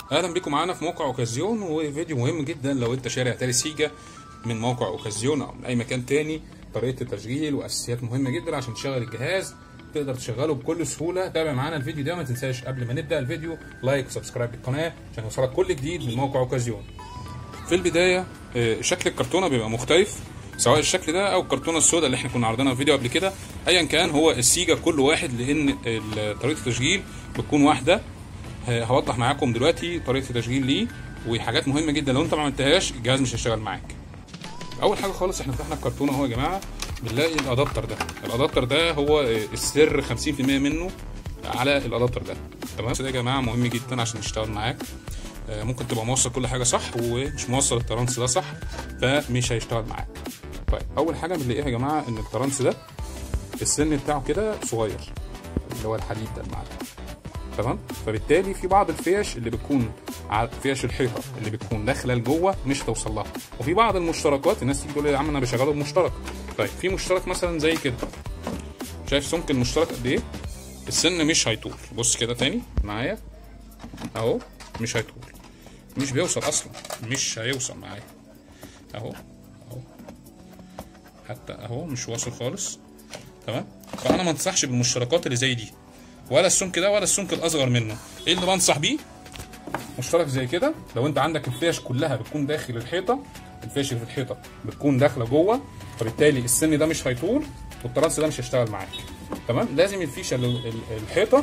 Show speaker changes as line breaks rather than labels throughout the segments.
اهلا بكم معانا في موقع اوكازيون وفيديو مهم جدا لو انت شاري اتاري سيجا من موقع اوكازيون او من اي مكان تاني طريقه التشغيل واساسيات مهمه جدا عشان تشغل الجهاز تقدر تشغله بكل سهوله تابع معانا الفيديو ده ما تنساش قبل ما نبدا الفيديو لايك وسبسكرايب للقناه عشان يوصلك كل جديد من موقع اوكازيون في البدايه آه، شكل الكرتونه بيبقى مختلف سواء الشكل ده او الكرتونه السوداء اللي احنا كنا عارضينها في فيديو قبل كده ايا كان هو السيجا كل واحد لان ال- طريقه التشغيل بتكون واحده ه- هوضح معاكم دلوقتي طريقه التشغيل ليه وحاجات مهمه جدا لو انت ما عملتهاش الجهاز مش هيشتغل معاك اول حاجه خالص احنا فتحنا الكرتونه اهو يا جماعه بنلاقي الادابتر ده الادابتر ده هو آه، السر 50% منه على الادابتر ده تمام ده يا جماعه مهم جدا عشان يشتغل معاك آه، ممكن تبقى موصل كل حاجه صح ومش موصل الترانس ده صح فمش هيشتغل معاك طيب اول حاجه بنلاقيها يا جماعه ان الترانس ده السن بتاعه كده صغير اللي هو الحديد ده المعدن تمام فبالتالي في بعض الفيش اللي بتكون على فيش الحيطه اللي بتكون داخله لجوه مش هتوصل لها وفي بعض المشتركات الناس تيجي تقول لي يا عم انا بشغله بمشترك طيب في مشترك مثلا زي كده شايف سمك المشترك قد ايه السن مش هيطول بص كده تاني معايا اهو مش هيطول مش بيوصل اصلا مش هيوصل معايا اهو اهو حتى اهو مش واصل خالص تمام فانا ما انصحش بالمشتركات اللي زي دي ولا السمك ده ولا السمك الاصغر منه ايه اللي بنصح بيه مشترك زي كده لو انت عندك الفيش كلها بتكون داخل الحيطه الفيش اللي في الحيطه بتكون داخله جوه فبالتالي السن ده مش هيطول والترانس ده مش هيشتغل معاك تمام لازم الفيشه اللي ال- الحيطه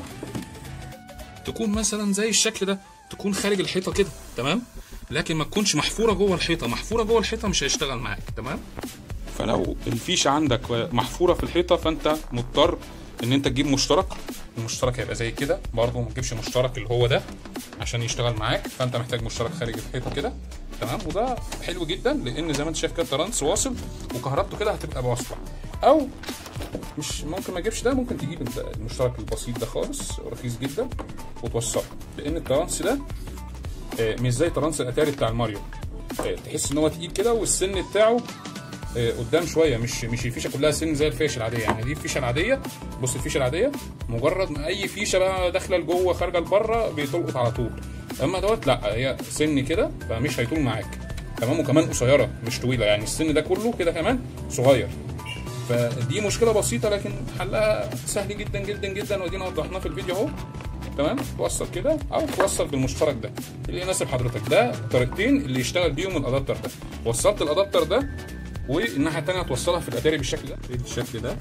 تكون مثلا زي الشكل ده تكون خارج الحيطه كده تمام لكن ما تكونش محفوره جوه الحيطه محفوره جوه الحيطه مش هيشتغل معاك تمام فلو الفيشه عندك محفوره في الحيطه فانت مضطر ان انت تجيب مشترك المشترك هيبقى زي كده برضه ما تجيبش مشترك اللي هو ده عشان يشتغل معاك فانت محتاج مشترك خارج الحيطه كده تمام وده حلو جدا لان زي ما انت شايف كده ترانس واصل وكهربته كده هتبقى واصله او مش ممكن ما تجيبش ده ممكن تجيب انت المشترك البسيط ده خالص رخيص جدا وتوصله لان الترانس ده آه، مش زي ترانس الاتاري بتاع الماريو آه، تحس ان هو تقيل كده والسن بتاعه آه، قدام شويه مش مش الفيشه كلها سن زي الفيشه العاديه يعني دي الفيشه العاديه بص الفيشه العاديه مجرد ما اي فيشه بقى داخله لجوه خارجه لبره بتلقط على طول اما دوت لا هي سن كده فمش هيطول معاك تمام وكمان قصيره مش طويله يعني السن ده كله كده كمان صغير فدي مشكله بسيطه لكن حلها سهل جدا جدا جدا ودينا وضحناه في الفيديو اهو تمام توصل كده او توصل بالمشترك ده اللي يناسب حضرتك ده طريقتين اللي يشتغل بيهم الادابتر ده وصلت الادابتر ده والناحيه الثانيه هتوصلها في الاتاري بالشكل ده بالشكل ده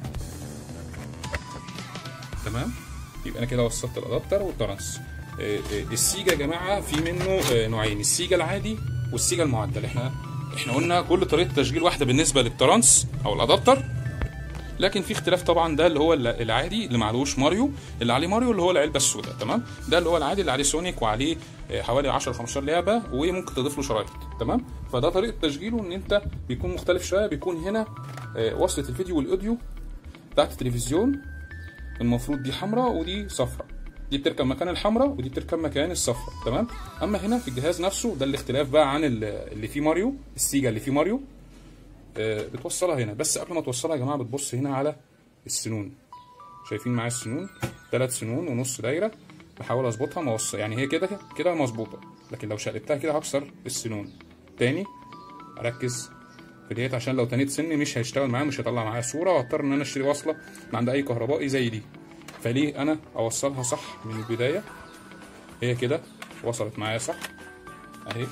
تمام يبقى انا كده وصلت الادابتر والترانس آه، آه، السيجا يا جماعه في منه آه، نوعين السيجا العادي والسيجا المعدل احنا احنا قلنا كل طريقه تشغيل واحده بالنسبه للترانس او الادابتر لكن في اختلاف طبعا ده اللي هو الل- العادي اللي معلوش ماريو اللي عليه ماريو اللي هو العلبه السوداء تمام ده اللي هو العادي اللي عليه سونيك وعليه آه، حوالي 10 15 لعبه وممكن تضيف له شرايط تمام فده طريقه تشغيله ان انت بيكون مختلف شويه بيكون هنا آه، وصله الفيديو والاوديو بتاعت التلفزيون المفروض دي حمراء ودي صفراء دي بتركب مكان الحمراء ودي بتركب مكان الصفراء تمام اما هنا في الجهاز نفسه ده الاختلاف بقى عن ال- اللي فيه ماريو السيجا اللي فيه ماريو آه، بتوصلها هنا بس قبل ما توصلها يا جماعه بتبص هنا على السنون شايفين معايا السنون ثلاث سنون ونص دايره بحاول اظبطها ما وص... يعني هي كده كده مظبوطه لكن لو شقلبتها كده هكسر السنون تاني اركز في ديت عشان لو تنيت سن مش هيشتغل معايا مش هيطلع معايا صوره واضطر ان انا اشتري وصله من عند اي كهربائي زي دي فليه انا اوصلها صح من البدايه هي كده وصلت معايا صح اهي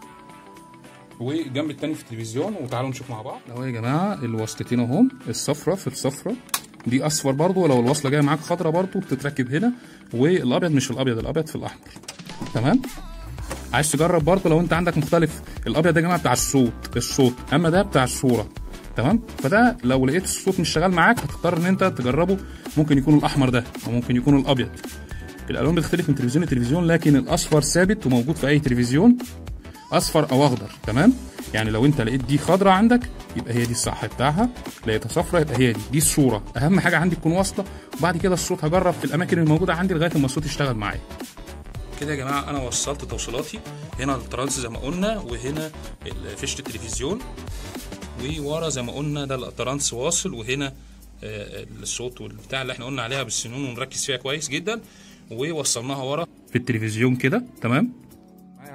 وجنب التاني في التلفزيون وتعالوا نشوف مع بعض اهو يا جماعه الوصلتين اهم الصفرة في الصفرة دي اصفر برضو ولو الوصله جايه معاك خضرة برضو بتتركب هنا والابيض مش في الابيض الابيض في الاحمر تمام عايز تجرب برضو لو انت عندك مختلف الابيض ده يا جماعه بتاع الصوت الصوت اما ده بتاع الصوره تمام فده لو لقيت الصوت مش شغال معاك هتضطر ان انت تجربه ممكن يكون الاحمر ده او ممكن يكون الابيض الالوان بتختلف من تلفزيون لتلفزيون لكن الاصفر ثابت وموجود في اي تلفزيون اصفر او اخضر تمام يعني لو انت لقيت دي خضرة عندك يبقى هي دي الصح بتاعها لقيتها صفرة يبقى هي دي دي الصورة اهم حاجة عندي تكون واصلة وبعد كده الصوت هجرب في الاماكن الموجودة عندي لغاية ما الصوت يشتغل معايا كده يا جماعة انا وصلت توصيلاتي هنا الترانس زي ما قلنا وهنا فيشة التلفزيون وورا زي ما قلنا ده الترانس واصل وهنا آه، الصوت والبتاع اللي احنا قلنا عليها بالسنون ونركز فيها كويس جدا ووصلناها ورا في التلفزيون كده تمام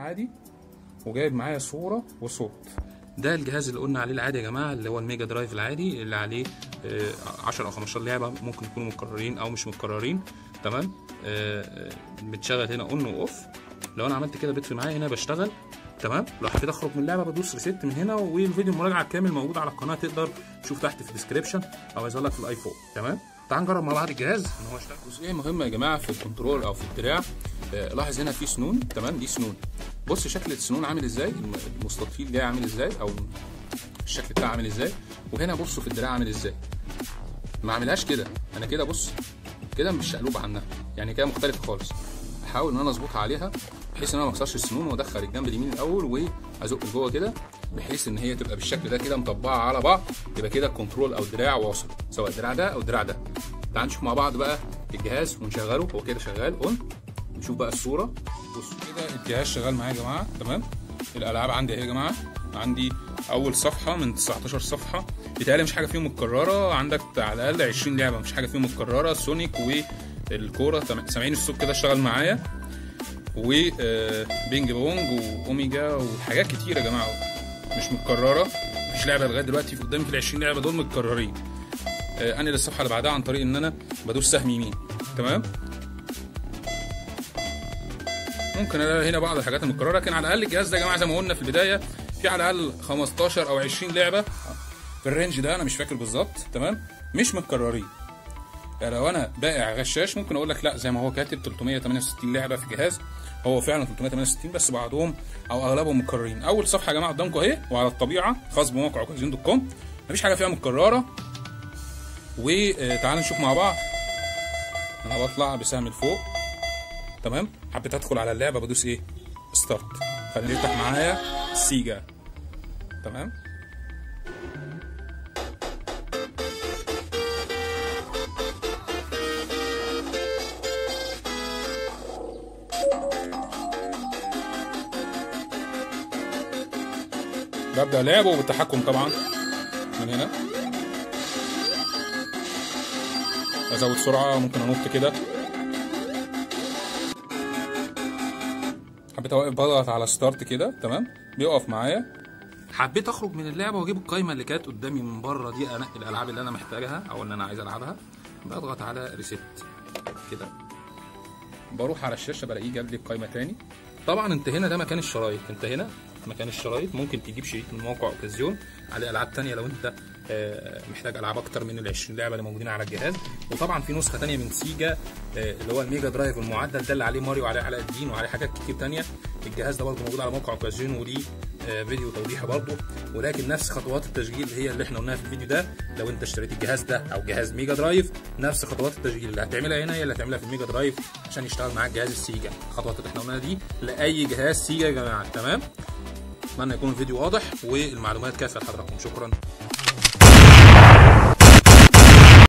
العادي وجايب معايا صوره وصوت ده الجهاز اللي قلنا عليه العادي يا جماعه اللي هو الميجا درايف العادي اللي عليه آه، 10 او 15 لعبه ممكن يكونوا متكررين او مش متكررين تمام آه، آه، بتشغل هنا اون واوف لو انا عملت كده بيطفي معايا هنا بشتغل تمام لو حبيت اخرج من اللعبه بدوس ريست من هنا والفيديو المراجعه الكامل موجود على القناه تقدر تشوف تحت في الديسكربشن او يظهر لك في الايفون تمام تعال نجرب مع بعض الجهاز ان هو يشتغل جزئيه مهمه يا جماعه في الكنترول او في الدراع آه، لاحظ هنا في سنون تمام دي سنون بص شكل السنون عامل ازاي الم- المستطيل جاي عامل ازاي او الشكل بتاعه عامل ازاي وهنا بصوا في الدراع عامل ازاي ما اعملهاش كده انا كده بص كده مش شقلوب عنها يعني كده مختلف خالص احاول ان انا اظبطها عليها بحيث ان انا ما اكسرش السنون وادخل الجنب اليمين الاول وازق لجوه كده بحيث ان هي تبقى بالشكل ده كده مطبعه على بعض يبقى كده الكنترول او الدراع واصل سواء الدراع ده او الدراع ده تعال نشوف مع بعض بقى الجهاز ونشغله هو كده شغال اون نشوف بقى الصوره بصوا كده الجهاز شغال معايا يا جماعه تمام الالعاب عندي اهي يا جماعه عندي اول صفحه من 19 صفحه بيتهيألي مش حاجه فيهم متكرره عندك على الاقل 20 لعبه مش حاجه فيهم متكرره سونيك والكوره تم- سامعين الصوت كده اشتغل معايا وبينج بونج واوميجا وحاجات كتير يا جماعه مش متكرره مفيش لعبه لغايه دلوقتي في قدامي في ال 20 لعبه دول متكررين آه، انقل الصفحه اللي بعدها عن طريق ان انا بدوس سهم يمين تمام ممكن الاقي هنا بعض الحاجات المتكرره لكن على الاقل الجهاز ده يا جماعه زي ما قلنا في البدايه في على الاقل 15 او 20 لعبه في الرينج ده انا مش فاكر بالظبط تمام مش متكررين يعني لو انا بائع غشاش ممكن اقول لك لا زي ما هو كاتب 368 لعبه في جهاز هو فعلا 368 بس بعضهم او اغلبهم متكررين اول صفحه يا جماعه قدامكم اهي وعلى الطبيعه خاص بموقع اوكازيون دوت كوم مفيش حاجه فيها متكرره وتعالوا نشوف مع بعض انا بطلع بسهم لفوق تمام حبيت ادخل على اللعبه بدوس ايه ستارت خليني يفتح معايا سيجا تمام ببدا لعبه بالتحكم طبعا من هنا ازود سرعه ممكن انط كده حبيت اوقف بضغط على ستارت كده تمام بيقف معايا حبيت اخرج من اللعبه واجيب القايمه اللي كانت قدامي من بره دي انقي الالعاب اللي انا محتاجها او اللي انا عايز العبها بضغط على ريست كده بروح على الشاشه بلاقيه جاب لي القايمه تاني طبعا انت هنا ده مكان الشرايط انت هنا مكان الشرايط ممكن تجيب شريط من موقع اوكازيون عليه العاب تانية لو انت آه، محتاج العاب اكتر من ال 20 لعبه اللي موجودين على الجهاز وطبعا في نسخه تانية من سيجا آه، اللي هو الميجا درايف المعدل ده اللي عليه ماريو وعليه علاء الدين وعليه حاجات كتير تانية الجهاز ده برضه موجود على موقع اوكازيون وليه آه، فيديو توضيحي برضه ولكن نفس خطوات التشغيل هي اللي احنا قلناها في الفيديو ده لو انت اشتريت الجهاز ده او جهاز ميجا درايف نفس خطوات التشغيل اللي هتعملها هنا هي اللي هتعملها في الميجا درايف عشان يشتغل معاك جهاز السيجا الخطوات اللي احنا قلناها دي لاي جهاز سيجا يا جماعه تمام اتمنى يكون الفيديو واضح والمعلومات كافيه لحضراتكم شكرا